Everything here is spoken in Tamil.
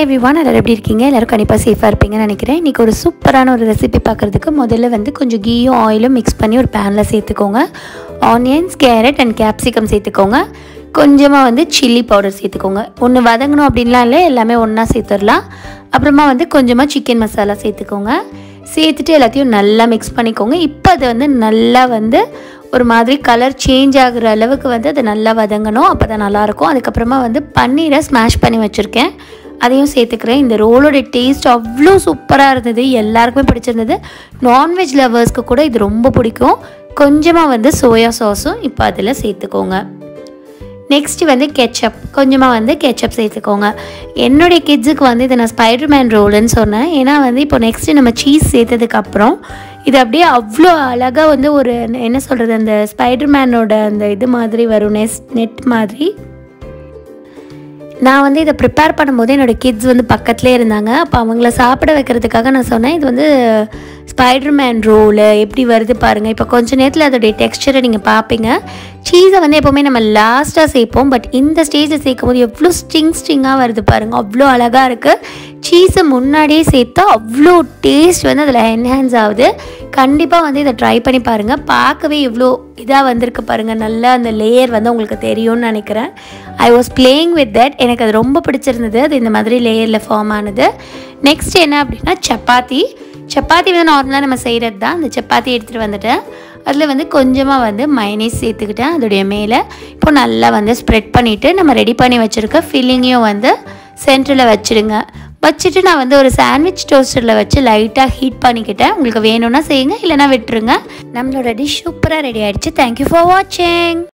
எவ்ரி ஒன் எல்லோரும் எப்படி இருக்கீங்க எல்லோரும் கண்டிப்பாக சேஃபாக இருப்பீங்கன்னு நினைக்கிறேன் இன்றைக்கி ஒரு சூப்பரான ஒரு ரெசிபி பார்க்குறதுக்கு முதல்ல வந்து கொஞ்சம் கீயும் ஆயிலும் மிக்ஸ் பண்ணி ஒரு பேனில் சேர்த்துக்கோங்க ஆனியன்ஸ் கேரட் அண்ட் கேப்சிகம் சேர்த்துக்கோங்க கொஞ்சமாக வந்து சில்லி பவுடர் சேர்த்துக்கோங்க ஒன்று வதங்கணும் அப்படின்லாம் இல்லை எல்லாமே ஒன்றா சேர்த்துடலாம் அப்புறமா வந்து கொஞ்சமாக சிக்கன் மசாலா சேர்த்துக்கோங்க சேர்த்துட்டு எல்லாத்தையும் நல்லா மிக்ஸ் பண்ணிக்கோங்க இப்போ அது வந்து நல்லா வந்து ஒரு மாதிரி கலர் சேஞ்ச் ஆகுற அளவுக்கு வந்து அது நல்லா வதங்கணும் அப்போ தான் நல்லாயிருக்கும் அதுக்கப்புறமா வந்து பன்னீரை ஸ்மாஷ் பண்ணி வச்சுருக்கேன் அதையும் சேர்த்துக்கிறேன் இந்த ரோலோட டேஸ்ட் அவ்வளோ சூப்பராக இருந்தது எல்லாருக்குமே பிடிச்சிருந்தது நான்வெஜ் லவர்ஸ்க்கு கூட இது ரொம்ப பிடிக்கும் கொஞ்சமாக வந்து சோயா சாஸும் இப்போ அதில் சேர்த்துக்கோங்க நெக்ஸ்ட்டு வந்து கெச்சப் கொஞ்சமாக வந்து கெச்சப் சேர்த்துக்கோங்க என்னுடைய கிட்ஸுக்கு வந்து இதை நான் ஸ்பைடர்மேன் ரோலுன்னு சொன்னேன் ஏன்னா வந்து இப்போ நெக்ஸ்ட்டு நம்ம சீஸ் சேர்த்ததுக்கப்புறம் இது அப்படியே அவ்வளோ அழகாக வந்து ஒரு என்ன சொல்கிறது அந்த ஸ்பைடர்மேனோட அந்த இது மாதிரி வரும் நெஸ் நெட் மாதிரி நான் வந்து இதை ப்ரிப்பேர் பண்ணும்போது என்னோடய கிட்ஸ் வந்து பக்கத்துலேயே இருந்தாங்க அப்போ அவங்கள சாப்பிட வைக்கிறதுக்காக நான் சொன்னேன் இது வந்து ஸ்பைடர்மேன் ரோலு எப்படி வருது பாருங்கள் இப்போ கொஞ்ச நேரத்தில் அதோடைய டெக்ஸ்டரை நீங்கள் பார்ப்பீங்க சீஸை வந்து எப்போவுமே நம்ம லாஸ்ட்டாக சேர்ப்போம் பட் இந்த ஸ்டேஜில் சேர்க்கும் போது எவ்வளோ ஸ்ட்ரிங் ஸ்ட்ரிங்காக வருது பாருங்கள் அவ்வளோ அழகாக இருக்குது சீஸை முன்னாடியே சேர்த்தா அவ்வளோ டேஸ்ட் வந்து அதில் என்ஹான்ஸ் ஆகுது கண்டிப்பாக வந்து இதை ட்ரை பண்ணி பாருங்கள் பார்க்கவே இவ்வளோ இதாக வந்திருக்கு பாருங்கள் நல்லா அந்த லேயர் வந்து உங்களுக்கு தெரியும்னு நினைக்கிறேன் I was playing with that எனக்கு அது ரொம்ப பிடிச்சிருந்தது அது இந்த மாதிரி லேயரில் ஃபார்ம் ஆனது நெக்ஸ்ட் என்ன அப்படின்னா சப்பாத்தி சப்பாத்தி வந்து நார்மலாக நம்ம செய்கிறது தான் அந்த சப்பாத்தி எடுத்துகிட்டு வந்துட்டேன் அதில் வந்து கொஞ்சமாக வந்து மைனீஸ் சேர்த்துக்கிட்டேன் அதோடைய மேலே இப்போ நல்லா வந்து ஸ்ப்ரெட் பண்ணிவிட்டு நம்ம ரெடி பண்ணி வச்சுருக்க ஃபில்லிங்கையும் வந்து சென்டரில் வச்சுடுங்க வச்சுட்டு நான் வந்து ஒரு சாண்ட்விச் டோஸ்டரில் வச்சு லைட்டாக ஹீட் பண்ணிக்கிட்டேன் உங்களுக்கு வேணும்னா செய்யுங்க இல்லைனா விட்டுருங்க நம்மளோட டிஷ் சூப்பராக ரெடி ஆகிடுச்சு தேங்க்யூ ஃபார் வாட்சிங்